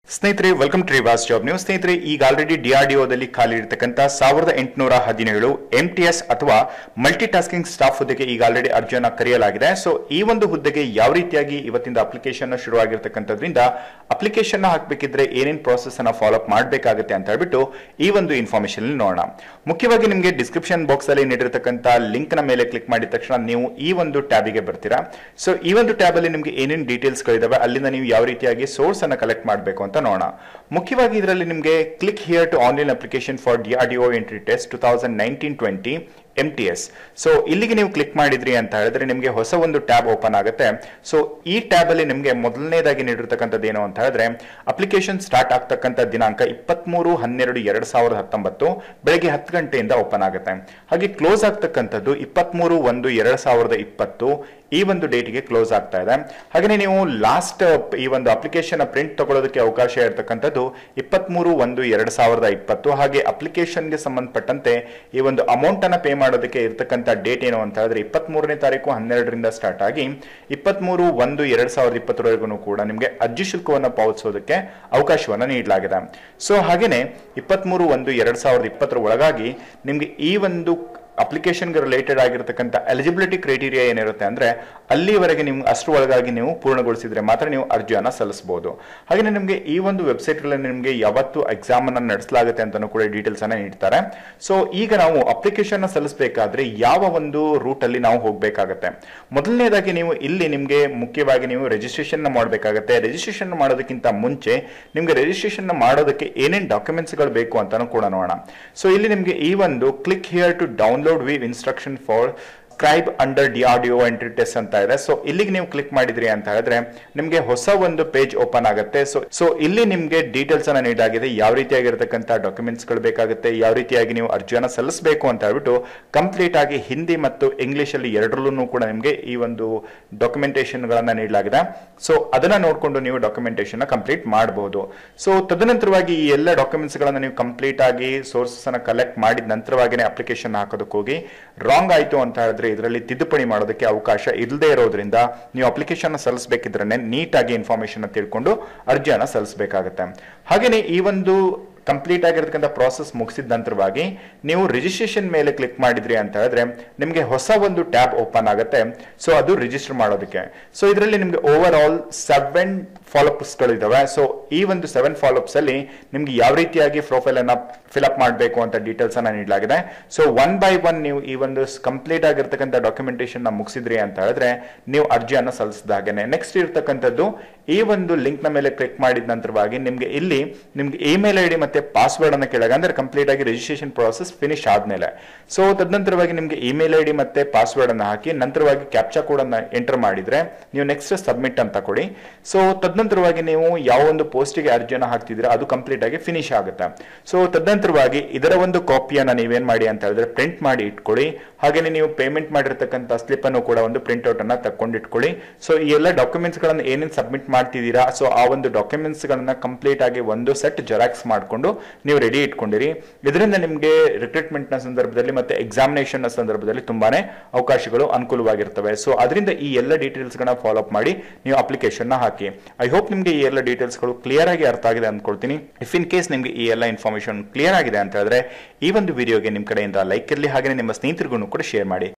ಸ್ನೇಹಿತರೆ welcome to ರಿವಾಸ್ job news ಸ್ನೇಹಿತರೆ ಈಗ ಆಲ್ರೆಡಿ ಡಿಆರ್ಡಿಒದಲ್ಲಿ ಖಾಲಿ ಇರತಕ್ಕಂಥ ಸಾವಿರದ ಎಂಟುನೂರ ಹದಿನೇಳು ಎಂ ಟಿ ಎಸ್ ಅಥವಾ ಮಲ್ಟಿ ಟಾಸ್ಕಿಂಗ್ ಸ್ಟಾಫ್ ಹುದ್ದೆಗೆ ಈಗ ಆಲ್ರೆಡಿ ಅರ್ಜಿಯನ್ನ ಕರೆಯಲಾಗಿದೆ ಸೊ ಈ ಒಂದು ಹುದ್ದೆಗೆ ಯಾವ ರೀತಿಯಾಗಿ ಇವತ್ತಿಂದ ಅಪ್ಲಿಕೇಶನ್ ಶುರು ಆಗಿರ್ತಕ್ಕಂಥದ್ರಿಂದ ಅಪ್ಲಿಕೇಶನ್ ಹಾಕಬೇಕಿದ್ರೆ ಏನೇನು ಪ್ರಾಸೆಸ್ ಅನ್ನ ಫಾಲೋ ಅಪ್ ಮಾಡಬೇಕಾಗುತ್ತೆ ಅಂತ ಹೇಳ್ಬಿಟ್ಟು ಈ ಒಂದು ಇನ್ಫಾರ್ಮೇಶನ್ ನೋಡೋಣ ಮುಖ್ಯವಾಗಿ ನಿಮಗೆ ಡಿಸ್ಕ್ರಿಪ್ಷನ್ ಬಾಕ್ಸ್ ಅಲ್ಲಿ ನೀಡಿರ್ತಕ್ಕಂಥ ಲಿಂಕ್ ನ ಮೇಲೆ ಕ್ಲಿಕ್ ಮಾಡಿದ ತಕ್ಷಣ ನೀವು ಈ ಒಂದು ಟ್ಯಾಬಿಗೆ ಬರ್ತೀರಾ ಸೊ ಈ ಒಂದು ಟ್ಯಾಬ್ ಅಲ್ಲಿ ನಿಮಗೆ ಏನೇನು ಡೀಟೇಲ್ಸ್ ಗಳಿದಾವೆ ಅಲ್ಲಿಂದ ನೀವು ಯಾವ ರೀತಿಯಾಗಿ ಸೋರ್ಸ್ ಅನ್ನ ಕಲೆಕ್ಟ್ ಮಾಡಬೇಕು ಅಂತ ನೋಡೋಣ ಮುಖ್ಯವಾಗಿ ಇದರಲ್ಲಿ ನಿಮಗೆ click here to online application for DRDO entry test two thousand nineteen twenty M T S so ಇಲ್ಲಿಗೆ ನೀವು ಕ್ಲಿಕ್ ಮಾಡಿದ್ರಿ ಅಂತ ಹೇಳಿದ್ರೆ ನಿಮಗೆ ಹೊಸ ಒಂದು ಟ್ಯಾಬ್ ಓಪನ್ ಆಗುತ್ತೆ ಸೊ ಈ ಟ್ಯಾಬ್ ಅಲ್ಲಿ ನಿಮಗೆ ಮೊದಲನೇದಾಗಿ ನೀಡಿರ್ತಕ್ಕಂಥದ್ದು ಏನು ಅಂತ ಹೇಳಿದ್ರೆ ಅಪ್ಲಿಕೇಶನ್ ಸ್ಟಾರ್ಟ್ ಆಗ್ತಕ್ಕಂಥ ದಿನಾಂಕ ಇಪ್ಪತ್ಮೂರು ಹನ್ನೆರಡು ಎರಡ್ ಸಾವಿರದ ಹತ್ತೊಂಬತ್ತು ಬೆಳಗ್ಗೆ ಹತ್ತು ಗಂಟೆಯಿಂದ ಓಪನ್ ಆಗುತ್ತೆ ಹಾಗೆ ಕ್ಲೋಸ್ ಆಗ್ತಕ್ಕಂಥದ್ದು ಇಪ್ಪತ್ಮೂರು ಒಂದು ಎರಡ್ ಸಾವಿರದ ಇಪ್ಪತ್ತು ಈ ಒಂದು ಡೇಟ್ಗೆ ಕ್ಲೋಸ್ ಆಗ್ತಾ ಇದೆ ಹಾಗೆ ನೀವು ಲಾಸ್ಟ್ ಈ ಒಂದು ಅಪ್ಲಿಕೇಶನ್ ಪ್ರಿಂಟ್ ತಗೊಳ್ಳೋದಕ್ಕೆ ಅವಕಾಶ ಇರತಕ್ಕಂಥದ್ದು ಇಪ್ಪತ್ಮೂರು ಒಂದು ಎರಡ್ ಸಾವಿರದ ಇಪ್ಪತ್ತು ಹಾಗೆ ಅಪ್ಲಿಕೇಶನ್ಗೆ ಸಂಬಂಧಪಟ್ಟಂತೆ ಈ ಒಂದು ಅಮೌಂಟ್ ಅನ್ನ ಪೇ ಮಾಡೋದಕ್ಕೆ ಇರತಕ್ಕಂಥ ಡೇಟ್ ಏನು ಅಂತ ಹೇಳಿದ್ರೆ ಇಪ್ಪತ್ತ್ ಮೂರನೇ ತಾರೀಕು ಹನ್ನೆರಡರಿಂದ ಸ್ಟಾರ್ಟ್ ಆಗಿ ಇಪ್ಪತ್ಮೂರು ಒಂದು ಎರಡ್ ಸಾವಿರದ ಇಪ್ಪತ್ತರವರೆಗೂ ಕೂಡ ನಿಮಗೆ ಅರ್ಜಿ ಶುಲ್ಕವನ್ನು ಪಾವತಿಸೋದಕ್ಕೆ ಅವಕಾಶವನ್ನು ನೀಡಲಾಗಿದೆ ಸೊ ಹಾಗೇನೆ ಇಪ್ಪತ್ಮೂರು ಒಂದು ಎರಡ್ ಸಾವಿರದ ಇಪ್ಪತ್ತರ ಒಳಗಾಗಿ ನಿಮಗೆ ಈ ಒಂದು ಅಪ್ಲಿಕೇಶನ್ಗೆ ರಿಲೇಟೆಡ್ ಆಗಿರತಕ್ಕಂಥ ಎಲಿಜಿಬಿಲಿಟಿ ಕ್ರೈಟೀರಿಯಾ ಏನಿರುತ್ತೆ ಅಂದ್ರೆ ಅಲ್ಲಿವರೆಗೆ ನಿಮ್ಗೆ ಅಷ್ಟರ ಒಳಗಾಗಿ ನೀವು ಪೂರ್ಣಗೊಳಿಸಿದ್ರೆ ಮಾತ್ರ ನೀವು ಅರ್ಜಿಯನ್ನ ಸಲ್ಲಿಸಬಹುದು ಹಾಗೆ ನಿಮಗೆ ಈ ಒಂದು ವೆಬ್ಸೈಟ್ ಗಳಲ್ಲಿ ನಿಮಗೆ ಯಾವತ್ತು ಎಕ್ಸಾಮ್ ಅನ್ನ ನಡೆಸಲಾಗುತ್ತೆ ಅಂತಾನು ಕೂಡ ಡೀಟೇಲ್ಸ್ ಅನ್ನ ನೀಡ್ತಾರೆ ಸೊ ಈಗ ನಾವು ಅಪ್ಲಿಕೇಶನ್ ಸಲ್ಲಿಸಬೇಕಾದ್ರೆ ಯಾವ ಒಂದು ರೂಟ್ ಅಲ್ಲಿ ನಾವು ಹೋಗಬೇಕಾಗತ್ತೆ ಮೊದಲನೇದಾಗಿ ನೀವು ಇಲ್ಲಿ ನಿಮಗೆ ಮುಖ್ಯವಾಗಿ ನೀವು ರಿಜಿಸ್ಟ್ರೇಷನ್ ಮಾಡಬೇಕಾಗತ್ತೆ ರಿಜಿಸ್ಟ್ರೇಷನ್ ಮಾಡೋದಕ್ಕಿಂತ ಮುಂಚೆ ನಿಮಗೆ ರಿಜಿಸ್ಟ್ರೇಷನ್ ಮಾಡೋದಕ್ಕೆ ಏನೇನು ಡಾಕ್ಯುಮೆಂಟ್ಸ್ಗಳು ಬೇಕು ಅಂತಾನು ಕೂಡ ನೋಡೋಣ ಸೊ ಇಲ್ಲಿ ನಿಮಗೆ ಈ ಒಂದು ಕ್ಲಿಕ್ ಹಿಯರ್ ಟು ಡೌನ್ಲೋಡ್ ವಿ instruction for scribe under DRDO entry test ಅಂತ ಇದೆ ಸೊ ಇಲ್ಲಿಗೆ ನೀವು ಕ್ಲಿಕ್ ಮಾಡಿದ್ರಿ ಅಂತ ಹೇಳಿದ್ರೆ ನಿಮಗೆ ಹೊಸ ಒಂದು ಪೇಜ್ ಓಪನ್ ಆಗುತ್ತೆ ಸೊ ಸೊ ಇಲ್ಲಿ ನಿಮಗೆ ಡೀಟೇಲ್ಸ್ ಅನ್ನ ನೀಡಲಾಗಿದೆ ಯಾವ ರೀತಿಯಾಗಿರ್ತಕ್ಕಂಥ ಡಾಕ್ಯುಮೆಂಟ್ಸ್ ಗಳು ಬೇಕಾಗುತ್ತೆ ಯಾವ ರೀತಿಯಾಗಿ ನೀವು ಅರ್ಜಿಯನ್ನ ಸಲ್ಲಿಸಬೇಕು ಅಂತ ಹೇಳ್ಬಿಟ್ಟು ಕಂಪ್ಲೀಟ್ ಆಗಿ ಹಿಂದಿ ಮತ್ತು ಇಂಗ್ಲಿಷ್ ಅಲ್ಲಿ ಎರಡರಲ್ಲೂ ಕೂಡ ನಿಮಗೆ ಈ ಒಂದು ಡಾಕ್ಯುಮೆಂಟೇಶನ್ ಗಳನ್ನ ನೀಡಲಾಗಿದೆ ಸೊ ಅದನ್ನ ನೋಡಿಕೊಂಡು ನೀವು ಡಾಕ್ಯುಮೆಂಟೇಶನ್ ಕಂಪ್ಲೀಟ್ ಮಾಡಬಹುದು ಸೊ ತದನಂತರವಾಗಿ ಈ ಎಲ್ಲ ಡಾಕ್ಯುಮೆಂಟ್ಸ್ ಗಳನ್ನ ನೀವು ಕಂಪ್ಲೀಟ್ ಆಗಿ ಸೋರ್ಸಸ್ ಅನ್ನ ಕಲೆಕ್ಟ್ ಮಾಡಿದ ನಂತರವಾಗಿನೇ ಅಪ್ಲಿಕೇಶನ್ ಹಾಕೋದಕ್ಕೆ ಹೋಗಿ ರಾಂಗ್ ಆಯ್ತು ಅಂತ ಹೇಳಿದ್ರೆ ಇದರಲ್ಲಿ ತಿದ್ದುಪಡಿ ಮಾಡೋದಕ್ಕೆ ಅವಕಾಶ ಇಲ್ಲದೆ ಇರೋದ್ರಿಂದ ನೀವು ಅಪ್ಲಿಕೇಶನ್ ಸಲ್ಲಿಸಬೇಕಿದ್ರೆ ನೀಟಾಗಿ ಇನ್ಫಾರ್ಮೇಶನ್ ತಿಳ್ಕೊಂಡು ಅರ್ಜಿಯನ್ನ ಸಲ್ಲಿಸಬೇಕಾಗುತ್ತೆ ಹಾಗೆಯೇ ಈ ಒಂದು ಕಂಪ್ಲೀಟ್ ಆಗಿರ್ತಕ್ಕಂಥ ಪ್ರಾಸೆಸ್ ಮುಗಿಸಿದ ನಂತರವಾಗಿ ನೀವು ರಿಜಿಸ್ಟ್ರೇಷನ್ ಮೇಲೆ ಕ್ಲಿಕ್ ಮಾಡಿದ್ರಿ ಅಂತ ಹೇಳಿದ್ರೆ ನಿಮಗೆ ಹೊಸ ಒಂದು ಟ್ಯಾಬ್ ಓಪನ್ ಆಗುತ್ತೆ ಸೊ ಅದು ರಿಜಿಸ್ಟರ್ ಮಾಡೋದಕ್ಕೆ ಸೊ ಇದರಲ್ಲಿ ನಿಮಗೆ ಓವರ್ ಆಲ್ ಸೆವೆನ್ ಫಾಲೋಅಪ್ಸ್ ಗಳಿದಾವೆ ಸೊ ಈ ಒಂದು ಸೆವೆನ್ ಫಾಲೋಅಪ್ಸ್ ಅಲ್ಲಿ ನಿಮ್ಗೆ ಯಾವ ರೀತಿಯಾಗಿ ಪ್ರೊಫೈಲ್ ಅನ್ನ ಫಿಲ್ಅಪ್ ಮಾಡಬೇಕು ಅಂತ ಡೀಟೇಲ್ಸ್ ಅನ್ನ ನೀಡಲಾಗಿದೆ ಸೊ ಒನ್ ಬೈ ಒನ್ ನೀವು ಈ ಒಂದು ಕಂಪ್ಲೀಟ್ ಆಗಿರ್ತಕ್ಕಂಥ ಡಾಕ್ಯುಮೆಂಟೇಶನ್ ನ ಮುಗಿಸಿದ್ರಿ ಅಂತ ಹೇಳಿದ್ರೆ ನೀವು ಅರ್ಜಿಯನ್ನ ಸಲ್ಲಿಸಿದಾಗನೆ ನೆಕ್ಸ್ಟ್ ಇರ್ತಕ್ಕಂಥದ್ದು ಈ ಒಂದು ಲಿಂಕ್ ನ ಮೇಲೆ ಕ್ಲಿಕ್ ಮಾಡಿದ ನಂತರವಾಗಿ ನಿಮ್ಗೆ ಇಲ್ಲಿ ನಿಮ್ಗೆ ಇಮೇಲ್ ಐ ಡಿ ಮತ್ತೆ ಪಾಸ್ವರ್ಡ್ ಅನ್ನ ಕೇಳಾಗ ಅಂದ್ರೆ ಕಂಪ್ಲೀಟ್ ಆಗಿ ರಿಜಿಸ್ಟ್ರೇಷನ್ ಪ್ರಾಸೆಸ್ ಫಿನಿಶ್ ಆದ್ಮೇಲೆ ಸೊ ತದನಂತರವಾಗಿ ನಿಮ್ಗೆ ಇಮೇಲ್ ಐ ಡಿ ಮತ್ತೆ ಪಾಸ್ವರ್ಡ್ ಅನ್ನ ಹಾಕಿ ನಂತರವಾಗಿ ಕ್ಯಾಪ್ಚಾ ಕೋಡ್ ಅನ್ನ ಎಂಟರ್ ಮಾಡಿದ್ರೆ ನೀವು ನೆಕ್ಸ್ಟ್ ಸಬ್ಮಿಟ್ ಅಂತ ಕೊಡಿ ಸೊ ತದನಂತರವಾಗಿ ನೀವು ಯಾವ ಒಂದು ಪೋಸ್ಟಿಗೆ ಅರ್ಜಿಯನ್ನ ಹಾಕ್ತಿದ್ರೆ ಅದು ಕಂಪ್ಲೀಟ್ ಆಗಿ ಫಿನಿಶ್ ಆಗುತ್ತೆ ಸೊ ತದನಂತರವಾಗಿ ಇದರ ಒಂದು ಕಾಪಿಯನ್ನ ನೀವೇನ್ ಮಾಡಿ ಅಂತ ಹೇಳಿದ್ರೆ ಪ್ರಿಂಟ್ ಮಾಡಿ ಇಟ್ಕೊಳ್ಳಿ ಹಾಗೇನೆ ನೀವು ಪೇಮೆಂಟ್ ಮಾಡಿರ್ತಕ್ಕಂಥ ಸ್ಲಿಪ್ ಅನ್ನು ಕೂಡ ಒಂದು ಪ್ರಿಂಟ್ ಔಟ್ ಅನ್ನ ತಕೊಂಡು ಇಟ್ಕೊಳ್ಳಿ ಸೊ ಈ ಎಲ್ಲ ಡಾಕ್ಯುಮೆಂಟ್ಸ್ ಗಳನ್ನ ಏನೇನು ಸಬ್ಮಿಟ್ ಮಾಡ್ತಿದ್ದೀರಾ ಸೊ ಆ ಒಂದು ಡಾಕ್ಯುಮೆಂಟ್ಸ್ ಗಳನ್ನ ಕಂಪ್ಲೀಟ್ ಆಗಿ ಒಂದು ಸೆಟ್ ಜೆರಾಕ್ಸ್ ಮಾಡಿಕೊಂಡು ನೀವು ರೆಡಿ ಇಟ್ಕೊಂಡಿರಿ ಇದರಿಂದ ನಿಮಗೆ ರಿಕ್ರೂಟ್ಮೆಂಟ್ ನ ಸಂದರ್ಭದಲ್ಲಿ ಮತ್ತೆ ಎಕ್ಸಾಮಿನೇಷನ್ ನ ಸಂದರ್ಭದಲ್ಲಿ ತುಂಬಾನೇ ಅವಕಾಶಗಳು ಅನುಕೂಲವಾಗಿರ್ತವೆ ಸೊ ಅದರಿಂದ ಈ ಎಲ್ಲ ಡೀಟೇಲ್ಸ್ ಗಳನ್ನ ಫಾಲೋ ಅಪ್ ಮಾಡಿ ನೀವು ಅಪ್ಲಿಕೇಶನ್ ನ ಹಾಕಿ ಐ ಹೋಪ್ ನಿಮಗೆ ಈ ಎಲ್ಲ ಡೀಟೇಲ್ಸ್ ಗಳು ಕ್ಲಿಯರ್ ಆಗಿ ಅರ್ಥ ಆಗಿದೆ ಅನ್ಕೊಳ್ತೀನಿ ಇಫ್ ಇನ್ ಕೇಸ್ ನಿಮಗೆ ಈ ಎಲ್ಲ ಇನ್ಫಾರ್ಮೇಶನ್ ಕ್ಲಿಯರ್ ಆಗಿದೆ ಅಂತ ಹೇಳಿದ್ರೆ ಈ ಒಂದು ವಿಡಿಯೋಗೆ ನಿಮ್ಮ ಕಡೆಯಿಂದ ಲೈಕ್ ಇರಲಿ ಹಾಗೆ ನಿಮ್ಮ ಸ್ನೇಹಿತರಿಗೂ ಕೂಡ ಶೇರ್ ಮಾಡಿ